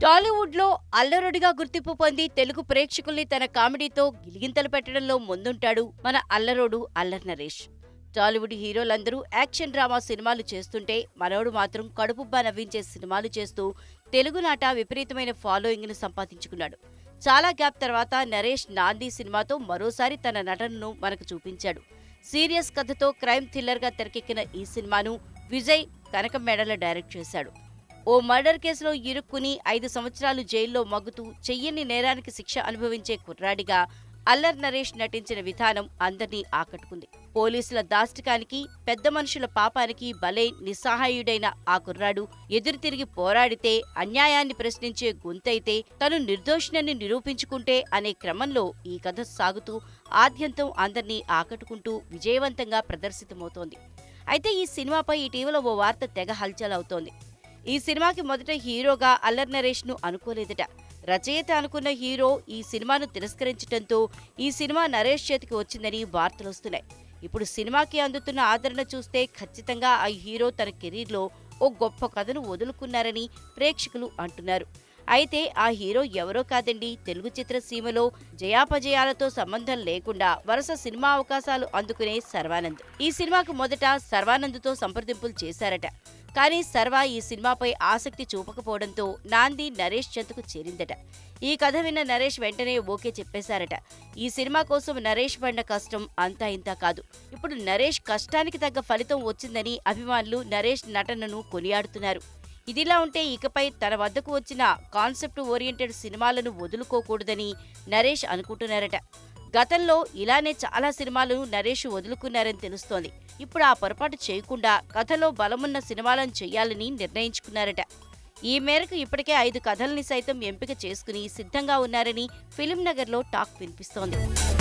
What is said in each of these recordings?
టాలీవుడ్ లో అల్లరుడిగా గుర్తింపు పొంది తెలుగు ప్రేక్షకుల్ని తన కామెడీతో గిలిగింతలు పెట్టడంలో ముందుంటాడు మన అల్లరోడు అల్లర్ నరేష్ టాలీవుడ్ హీరోలందరూ యాక్షన్ డ్రామా సినిమాలు చేస్తుంటే మనోడు మాత్రం కడుపుబ్బా నవ్వించే సినిమాలు చేస్తూ తెలుగునాట విపరీతమైన ఫాలోయింగ్ ను సంపాదించుకున్నాడు చాలా గ్యాప్ తర్వాత నరేష్ నాంది సినిమాతో మరోసారి తన నటనను మనకు చూపించాడు సీరియస్ కథతో క్రైమ్ థ్రిల్లర్ గా తెరకెక్కిన ఈ సినిమాను విజయ్ కనకం మెడల డైరెక్ట్ చేశాడు ఓ మర్డర్ కేసులో ఇరుక్కుని ఐదు సంవత్సరాలు జైల్లో మగ్గుతూ చెయ్యని నేరానికి శిక్ష అనుభవించే కుర్రాడిగా అల్లర్ నరేష్ నటించిన విధానం అందర్నీ ఆకట్టుకుంది పోలీసుల దాష్టికానికి పెద్ద మనుషుల పాపానికి బలై నిస్సహాయుడైన ఆ కుర్రాడు ఎదురు తిరిగి పోరాడితే అన్యాయాన్ని ప్రశ్నించే గొంతైతే తను నిర్దోషినని నిరూపించుకుంటే అనే క్రమంలో ఈ కథ సాగుతూ ఆద్యంతం అందర్నీ ఆకట్టుకుంటూ విజయవంతంగా ప్రదర్శితమవుతోంది అయితే ఈ సినిమాపై ఇటీవల ఓ వార్త తెగ హల్చల్ అవుతోంది ఈ సినిమాకి మొదట హీరోగా అల్లర్ నరేష్ ను అనుకోలేదట రచయిత అనుకున్న హీరో ఈ సినిమాను తిరస్కరించడంతో ఈ సినిమా నరేష్ చేతికి వచ్చిందని వార్తలొస్తున్నాయి ఇప్పుడు సినిమాకి అందుతున్న ఆదరణ చూస్తే ఖచ్చితంగా ఆ హీరో తన కెరీర్లో ఓ గొప్ప కథను వదులుకున్నారని ప్రేక్షకులు అంటున్నారు అయితే ఆ హీరో ఎవరో కాదండి తెలుగు చిత్రసీమలో జయాపజయాలతో సంబంధం లేకుండా వరుస సినిమా అవకాశాలు అందుకునే సర్వానంద్ ఈ సినిమాకు మొదట సర్వానంద్తో సంప్రదింపులు చేశారట కానీ సర్వా ఈ సినిమాపై ఆసక్తి చూపకపోవడంతో నాంది నరేష్ చెంతకు చేరిందట ఈ కథ విన్న నరేష్ వెంటనే ఓకే చెప్పేశారట ఈ సినిమా కోసం నరేష్ పడిన కష్టం అంతా ఇంతా కాదు ఇప్పుడు నరేష్ కష్టానికి తగ్గ ఫలితం వచ్చిందని అభిమానులు నరేష్ నటనను కొనియాడుతున్నారు ఇదిలా ఉంటే ఇకపై తన వద్దకు వచ్చిన కాన్సెప్ట్ ఓరియంటెడ్ సినిమాలను వదులుకోకూడదని నరేష్ అనుకుంటున్నారట గతంలో ఇలానే చాలా సినిమాలను నరేష్ వదులుకున్నారని తెలుస్తోంది ఇప్పుడు ఆ పొరపాటు చేయకుండా కథలో బలమున్న సినిమాలను చేయాలని నిర్ణయించుకున్నారట ఈ మేరకు ఇప్పటికే ఐదు కథల్ని సైతం ఎంపిక చేసుకుని సిద్ధంగా ఉన్నారని ఫిలిం నగర్లో టాక్ వినిపిస్తోంది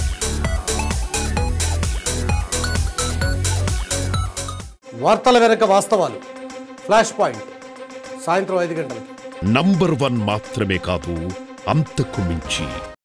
వార్తల వెనక వాస్తవాలు ఫ్లాష్ పాయింట్ సాయంత్రం ఐదు గంటలకు నంబర్ వన్ మాత్రమే కాదు అంతకు మించి